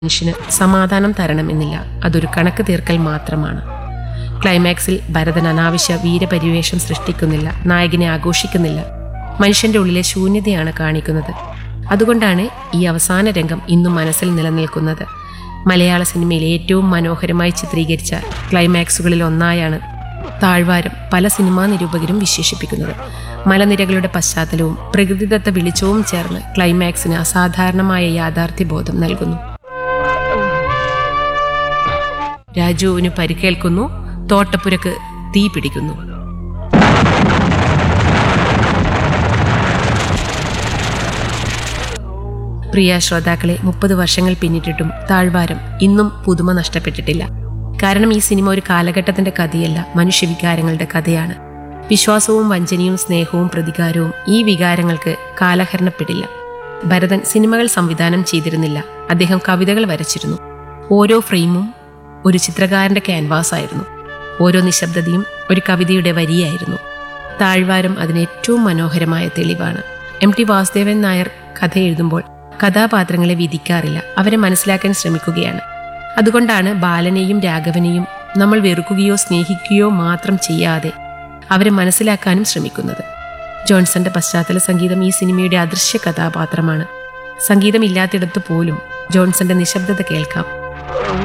മനുഷ്യന് സമാധാനം തരണമെന്നില്ല അതൊരു കണക്ക് തീർക്കൽ മാത്രമാണ് ക്ലൈമാക്സിൽ ഭരതൻ അനാവശ്യ വീരപരിവേഷം സൃഷ്ടിക്കുന്നില്ല നായകനെ ആഘോഷിക്കുന്നില്ല മനുഷ്യന്റെ ഉള്ളിലെ ശൂന്യതയാണ് കാണിക്കുന്നത് അതുകൊണ്ടാണ് ഈ അവസാന രംഗം ഇന്നും മനസ്സിൽ നിലനിൽക്കുന്നത് മലയാള സിനിമയിൽ ഏറ്റവും മനോഹരമായി ചിത്രീകരിച്ച ക്ലൈമാക്സുകളിൽ ഒന്നായാണ് താഴ്വാരം പല സിനിമാ നിരൂപകരും വിശേഷിപ്പിക്കുന്നത് മലനിരകളുടെ പശ്ചാത്തലവും പ്രകൃതിദത്ത വെളിച്ചവും ചേർന്ന് ക്ലൈമാക്സിന് അസാധാരണമായ യാഥാർത്ഥ്യബോധം നൽകുന്നു രാജുവിന് പരിക്കേൽക്കുന്നു തോട്ടപ്പുരക്ക് തീ പിടിക്കുന്നു പ്രിയ ശ്രോതാക്കളെ മുപ്പത് വർഷങ്ങൾ പിന്നിട്ടിട്ടും താഴ്വാരം ഇന്നും പുതുമ നഷ്ടപ്പെട്ടിട്ടില്ല കാരണം ഈ സിനിമ ഒരു കാലഘട്ടത്തിന്റെ കഥയല്ല മനുഷ്യവികാരങ്ങളുടെ കഥയാണ് വിശ്വാസവും വഞ്ചനയും സ്നേഹവും പ്രതികാരവും ഈ വികാരങ്ങൾക്ക് കാലഹരണപ്പെടില്ല ഭരതൻ സിനിമകൾ സംവിധാനം ചെയ്തിരുന്നില്ല അദ്ദേഹം കവിതകൾ വരച്ചിരുന്നു ഓരോ ഫ്രെയിമും ഒരു ചിത്രകാരന്റെ ക്യാൻവാസ് ആയിരുന്നു ഓരോ നിശബ്ദതയും ഒരു കവിതയുടെ വരിയായിരുന്നു താഴ്വാരം അതിന് ഏറ്റവും മനോഹരമായ തെളിവാണ് എം ടി വാസുദേവൻ നായർ കഥ എഴുതുമ്പോൾ കഥാപാത്രങ്ങളെ വിധിക്കാറില്ല അവരെ മനസ്സിലാക്കാൻ ശ്രമിക്കുകയാണ് അതുകൊണ്ടാണ് ബാലനെയും രാഘവനെയും നമ്മൾ വെറുക്കുകയോ സ്നേഹിക്കുകയോ മാത്രം ചെയ്യാതെ അവരെ മനസ്സിലാക്കാനും ശ്രമിക്കുന്നത് ജോൺസന്റെ പശ്ചാത്തല സംഗീതം ഈ സിനിമയുടെ അദൃശ്യ കഥാപാത്രമാണ് സംഗീതമില്ലാത്തിടത്ത് പോലും ജോൺസന്റെ നിശബ്ദത കേൾക്കാം